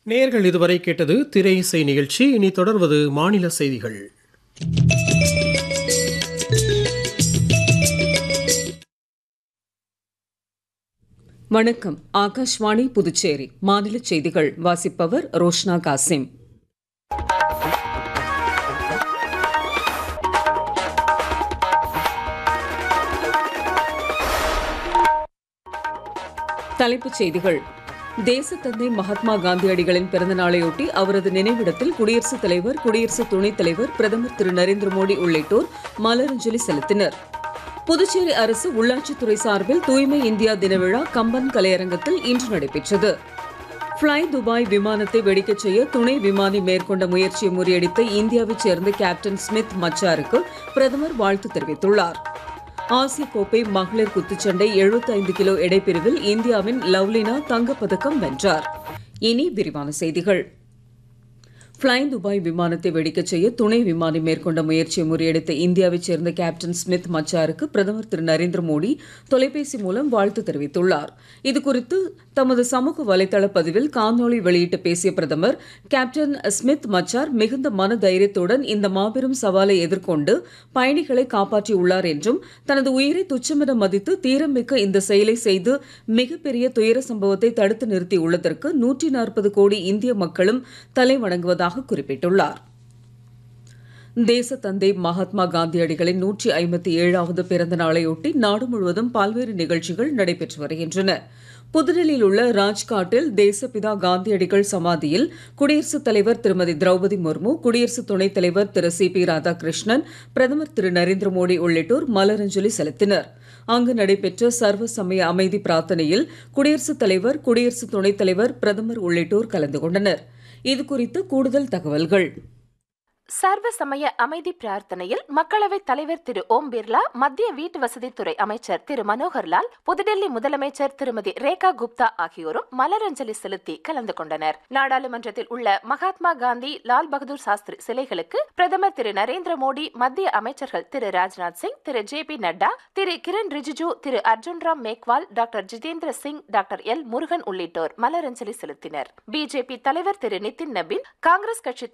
நேர்கள் இதுவரை கேட்டது திரை இசை நிகழ்ச்சி இனி தொடர்வது மாநில செய்திகள் வணக்கம் ஆகாஷ்வாணி புதுச்சேரி மாநில செய்திகள் வாசிப்பவர் ரோஷ்னா காசிம் தலைப்புச் செய்திகள் தேசத்தந்தை மகாத்மா காந்தியடிகளின் பிறந்த நாளையொட்டி அவரது நினைவிடத்தில் குடியரசுத் தலைவர் குடியரசு துணைத் தலைவர் பிரதமர் திரு நரேந்திர மோடி உள்ளிட்டோர் மலரஞ்சலி செலுத்தினர் புதுச்சேரி அரசு உள்ளாட்சித்துறை சார்பில் தூய்மை இந்தியா தின விழா கம்பன் கலையரங்கத்தில் இன்று நடைபெற்றது ஃப்ளை துபாய் விமானத்தை வெடிக்கச் செய்ய துணை விமானி மேற்கொண்ட முயற்சியை முறியடித்த இந்தியாவைச் சேர்ந்த கேப்டன் ஸ்மித் மச்சாருக்கு பிரதமர் வாழ்த்து தெரிவித்துள்ளார் ஆசிய கோப்பை மகளிர் குத்துச்சண்டை 75 கிலோ எடைப்பிரிவில் இந்தியாவின் லவ்லினா தங்கப்பதக்கம் வென்றார் இனி விரிவான செய்திகள் ஃப்ளை துபாய் விமானத்தை வெடிக்கச் செய்ய துணை விமானி மேற்கொண்ட முயற்சியை முறியடித்த இந்தியாவைச் சேர்ந்த கேப்டன் ஸ்மித் மச்சாருக்கு பிரதமர் திரு நரேந்திர மோடி தொலைபேசி மூலம் வாழ்த்து தெரிவித்துள்ளார் இதுகுறித்து தமது சமூக வலைதள பதிவில் காணொளி வெளியிட்டு பேசிய பிரதமர் கேப்டன் ஸ்மித் மச்சார் மிகுந்த மன தைரியத்துடன் இந்த மாபெரும் சவாலை எதிர்கொண்டு பயணிகளை காப்பாற்றியுள்ளார் என்றும் தனது உயிரை துச்சமென மதித்து தீரமிக்க இந்த செயலை செய்து மிகப்பெரிய துயர சம்பவத்தை தடுத்து நிறுத்தியுள்ளதற்கு நூற்றி நாற்பது கோடி இந்திய மக்களும் தலை வணங்குவதாக குறிப்பிட்டுள்ளார் தேசத்தந்தை மகாத்மா காந்தியடிகளின் நூற்றி ஐம்பத்தி ஏழாவது பிறந்த நாளையொட்டி நாடு முழுவதும் பல்வேறு நிகழ்ச்சிகள் நடைபெற்று வருகின்றன புதுடெல்லியில் உள்ள ராஜ்காட்டில் தேசப்பிதா காந்தியடிகள் சமாதியில் குடியரசுத் தலைவர் திருமதி திரௌபதி முர்மு குடியரசு துணைத் தலைவர் திரு சி பி ராதாகிருஷ்ணன் பிரதமர் திரு நரேந்திர மோடி உள்ளிட்டோர் மலரஞ்சலி செலுத்தினர் அங்கு நடைபெற்ற சர்வ சமய அமைதி பிரார்த்தனையில் குடியரசுத் தலைவர் குடியரசு துணைத் தலைவர் பிரதமர் உள்ளிட்டோர் கலந்து கொண்டனர் இதுகுறித்து கூடுதல் தகவல்கள் சர்வ சமய அமைதி பிரார்த்தனையில் மக்களவைத் தலைவர் திரு ஓம் பிர்லா மத்திய வீட்டு வசதித்துறை அமைச்சர் திரு மனோகர்லால் புதுடெல்லி முதலமைச்சர் திருமதி ரேகா குப்தா ஆகியோரும் மலரஞ்சலி செலுத்தி கலந்து கொண்டனர் நாடாளுமன்றத்தில் உள்ள மகாத்மா காந்தி லால் பகதூர் சாஸ்திரி சிலைகளுக்கு பிரதமர் திரு நரேந்திர மோடி மத்திய அமைச்சர்கள் Thiru Rajnath Singh Thiru J P Nadda Thiru Kiren Rijiju Thiru Arjun Ram Meghwal doctor Jitendra Singh doctor L Murugan உள்ளிட்டோர் மலரஞ்சலி செலுத்தினர் பிஜேபி தலைவர் திரு நிதின் நபின் காங்கிரஸ் கட்சி